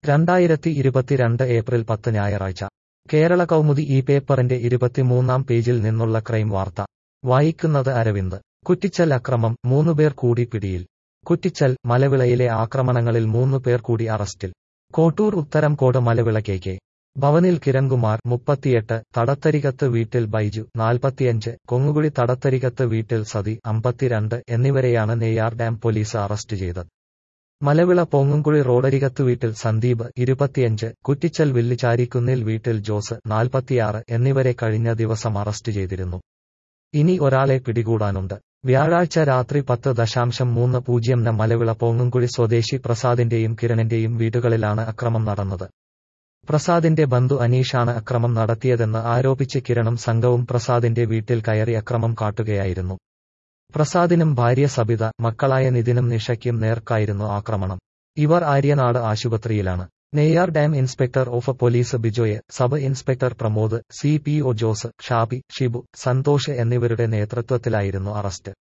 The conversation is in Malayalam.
രണ്ടായിരത്തി ഇരുപത്തിരണ്ട് ഏപ്രിൽ പത്ത് ഞായറാഴ്ച കേരള കൗമുദി ഈ പേപ്പറിന്റെ ഇരുപത്തിമൂന്നാം പേജിൽ നിന്നുള്ള ക്രൈം വാർത്ത വായിക്കുന്നത് അരവിന്ദ് കുറ്റിച്ചൽ അക്രമം മൂന്നുപേർ കൂടി പിടിയിൽ കുറ്റിച്ചൽ മലവിളയിലെ ആക്രമണങ്ങളിൽ മൂന്നുപേർ കൂടി അറസ്റ്റിൽ കോട്ടൂർ ഉത്തരംകോട് മലവിള കെ കെ ഭവനിൽ കിരൺകുമാർ മുപ്പത്തിയെട്ട് തടത്തരികത്ത് വീട്ടിൽ ബൈജു നാൽപ്പത്തിയഞ്ച് കൊങ്ങുകുഴി തടത്തരികത്ത് വീട്ടിൽ സതി അമ്പത്തിരണ്ട് എന്നിവരെയാണ് നെയ്യാർ ഡാം പോലീസ് അറസ്റ്റ് ചെയ്തത് മലവിള പോങ്ങുംകുഴി റോഡരികത്ത് വീട്ടിൽ സന്ദീപ് ഇരുപത്തിയഞ്ച് കുറ്റിച്ചൽ വില്ലിച്ചാരിക്കുന്നിൽ വീട്ടിൽ ജോസ് നാൽപ്പത്തിയാറ് എന്നിവരെ കഴിഞ്ഞ ദിവസം അറസ്റ്റ് ചെയ്തിരുന്നു ഇനി ഒരാളെ പിടികൂടാനുണ്ട് വ്യാഴാഴ്ച രാത്രി പത്ത് ദശാംശം മൂന്ന് പൂജ്യം ന മലവിള പോങ്ങുംകുഴി സ്വദേശി പ്രസാദിന്റെയും കിരണിന്റെയും വീടുകളിലാണ് അക്രമം നടന്നത് പ്രസാദിന്റെ ബന്ധു അനീഷാണ് അക്രമം നടത്തിയതെന്ന് ആരോപിച്ച് കിരണും സംഘവും പ്രസാദിന്റെ വീട്ടിൽ കയറി അക്രമം കാട്ടുകയായിരുന്നു പ്രസാദിനും ഭാര്യ സബിത മക്കളായ നിതിനും നിഷയ്ക്കും നേർക്കായിരുന്നു ആക്രമണം ഇവർ ആര്യനാട് ആശുപത്രിയിലാണ് Neyyar dam inspector of police Bijoy sub inspector Pramod C P O Jose Shabi Shibu Santhosh എന്നിവരുടെ നേതൃത്വത്തിലായിരുന്നു അറസ്റ്റ്